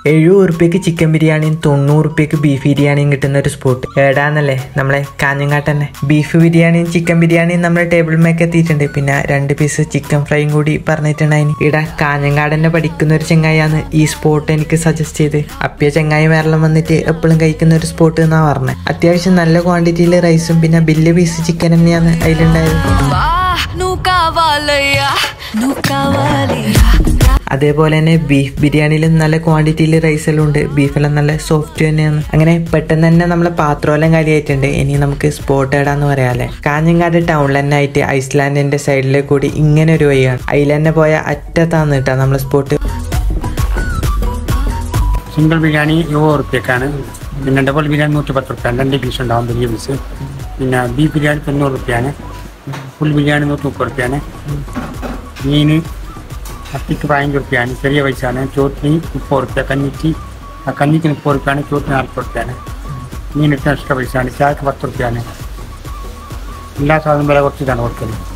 എഴുപത് ഉറുപ്പ്യക്ക് ചിക്കൻ ബിരിയാണിയും തൊണ്ണൂറ് ഉറുപ്പ്യക്ക് ബീഫ് ബിരിയാണിയും കിട്ടുന്ന ഒരു സ്പോട്ട് ഏടാന്നല്ലേ നമ്മളെ കാഞ്ഞങ്ങാട്ട് തന്നെ ബീഫ് ബിരിയാണിയും ചിക്കൻ ബിരിയാണിയും നമ്മുടെ ടേബിൾ മേക്ക് എത്തിയിട്ടുണ്ട് പിന്നെ രണ്ട് പീസ് ചിക്കൻ ഫ്രൈയും കൂടി പറഞ്ഞിട്ടുണ്ടായിന് ഇവിടെ കാഞ്ഞങ്ങാട് തന്നെ പഠിക്കുന്ന ഒരു ചെങ്ങായിയാണ് ഈ സ്പോട്ട് എനിക്ക് സജസ്റ്റ് ചെയ്ത് അപ്പിയ ചെങ്ങായി വേറെല്ലാം വന്നിട്ട് എപ്പോഴും കഴിക്കുന്ന ഒരു സ്പോട്ട് എന്നാ പറഞ്ഞത് അത്യാവശ്യം നല്ല ക്വാണ്ടിറ്റിയിൽ റൈസും പിന്നെ വലിയ പീസ് ചിക്കൻ തന്നെയാണ് അതിലുണ്ടായത് నువ్వు కావాలయ్యా నువ్వు కావాలయ్యా അതേപോലെ തന്നെ ബീഫ് ബിരിയാണിയിലും നല്ല ക്വാണ്ടിറ്റിയിൽ റൈസ് എല്ലാം ഉണ്ട് ബീഫെല്ലാം നല്ല സോഫ്റ്റ് തന്നെയാണ് അങ്ങനെ പെട്ടെന്ന് തന്നെ നമ്മളെ പാത്രമെല്ലാം കാര്യമായിട്ടുണ്ട് ഇനി നമുക്ക് സ്പോട്ട് ഏടാന്ന് പറയാല്ലേ കാഞ്ഞങ്ങാട് ടൗണിൽ തന്നെ ആയിട്ട് ഐസ്ലാൻഡിന്റെ സൈഡിലെ കൂടി ഇങ്ങനെ ഒരു വഴിയാണ് അതിൽ തന്നെ പോയ അറ്റത്താണ് കേട്ടോ നമ്മളെ സ്പോട്ട് സിംഗിൾ ബിരിയാണി എഴുപത് റുപ്യക്കാണ് പിന്നെ ഡബിൾ ബിരിയാണി നൂറ്റി പത്ത് റുപ്യാണ് രണ്ട് പീസ് ഉണ്ടാവും വലിയ പീസ് പിന്നെ ബീഫ് ബിരിയാണി തൊണ്ണൂറ് റുപ്യാണ് ഫുൾ ബിരിയാണി നൂറ്റി മുപ്പത് റുപ്യാണ് മീൻ അത്തിക്ക് പതിനഞ്ച് റുപ്യാണ് ചെറിയ പൈസയാണ് ചോറ്റിന് മുപ്പത് റുപ്യ കഞ്ഞിക്ക് ആ കഞ്ഞിക്ക് മുപ്പത് റുപ്യാണ് ചോറ്റിന് നാൽപ്പത് റുപ്യാണ് മീനിട്ട് എക്സ്ട്രാ പൈസയാണ് ചായക്ക് പത്ത് റുപ്യാണ് എല്ലാ സാധനവും വില കുറച്ചിട്ടാണ് കൊടുക്കുന്നത്